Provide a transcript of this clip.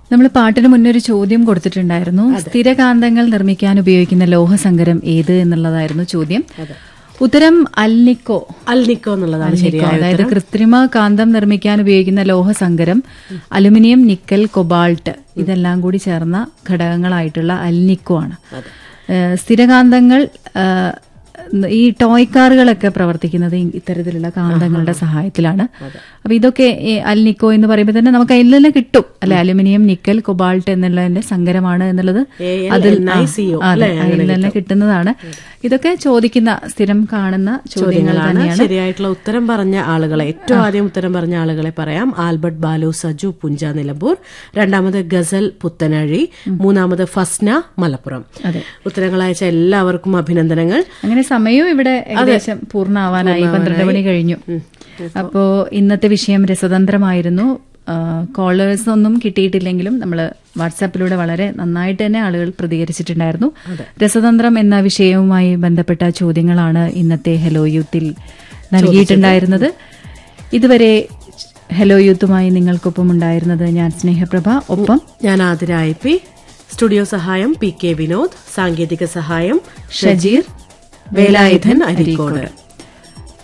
നമ്മൾ പാട്ടിന് മുന്നേ ഒരു ചോദ്യം കൊടുത്തിട്ടുണ്ടായിരുന്നു സ്ഥിരകാന്തങ്ങൾ നിർമ്മിക്കാൻ ഉപയോഗിക്കുന്ന ലോഹസങ്കരം ഏത് എന്നുള്ളതായിരുന്നു ചോദ്യം ഉത്തരം അൽനിക്കോ അൽനിക്കോ എന്നുള്ളതാണ് അൽനിക്കോ ശരിയായ അതായത് കൃത്രിമ കാന്തം നിർമ്മിക്കാൻ ഉപയോഗിക്കുന്ന ലോഹസങ്കരം അലുമിനിയം നിക്കൽ കൊബാൾട്ട് ഇതെല്ലാം കൂടി ചേർന്ന ഘടകങ്ങളായിട്ടുള്ള അൽനിക്കോ ആണ് ഏഹ് സ്ഥിരകാന്തങ്ങൾ ഏഹ് ഈ ടോയ് കാറുകളൊക്കെ പ്രവർത്തിക്കുന്നത് ഈ ഇത്തരത്തിലുള്ള കാന്തങ്ങളുടെ സഹായത്തിലാണ് അപ്പൊ ഇതൊക്കെ ഈ അൽനിക്കോ എന്ന് പറയുമ്പോൾ തന്നെ നമുക്ക് അതിൽ തന്നെ കിട്ടും അല്ലെ അലുമിനിയം നിക്കൽ കൊബാൾട്ട് എന്നുള്ളതിന്റെ സങ്കരമാണ് എന്നുള്ളത് അതിൽ ആ, ALNICO, അതെ അതിൽ തന്നെ കിട്ടുന്നതാണ് ഇതൊക്കെ ചോദിക്കുന്ന സ്ഥിരം കാണുന്ന ചോദ്യങ്ങൾ ചോദ്യങ്ങളാണ് തന്നെയാണ് ശരിയായിട്ടുള്ള ഉത്തരം പറഞ്ഞ ആളുകളെ ഏറ്റവും ആദ്യം ഉത്തരം പറഞ്ഞ ആളുകളെ പറയാം ആൽബർട്ട് ബാലു സജു പുഞ്ച നിലമ്പൂർ രണ്ടാമത് ഗസൽ പുത്തനഴി മൂന്നാമത് ഫസ്ന മലപ്പുറം അതെ. ഉത്തരങ്ങൾ അയച്ച എല്ലാവർക്കും അഭിനന്ദനങ്ങൾ അങ്ങനെ സമയവും ഇവിടെ ഏകദേശം പൂർണ്ണമാവാനായി പന്ത്രണ്ട് മണി കഴിഞ്ഞു അപ്പോ ഇന്നത്തെ വിഷയം രസതന്ത്രമായിരുന്നു കോളേഴ്സ് ഒന്നും കിട്ടിയിട്ടില്ലെങ്കിലും നമ്മൾ വാട്സാപ്പിലൂടെ വളരെ നന്നായിട്ട് തന്നെ ആളുകൾ പ്രതികരിച്ചിട്ടുണ്ടായിരുന്നു രസതന്ത്രം എന്ന വിഷയവുമായി ബന്ധപ്പെട്ട ചോദ്യങ്ങളാണ് ഇന്നത്തെ ഹലോ യൂത്തിൽ നൽകിയിട്ടുണ്ടായിരുന്നത് ഇതുവരെ ഹലോ യൂത്തുമായി നിങ്ങൾക്കൊപ്പം ഉണ്ടായിരുന്നത് ഞാൻ സ്നേഹപ്രഭ ഒപ്പം ഞാൻ ആതിര ഐ പി സ്റ്റുഡിയോ സഹായം പി കെ വിനോദ് സാങ്കേതിക സഹായം ഷജീർ വേലായുധൻ അരിക്കോട്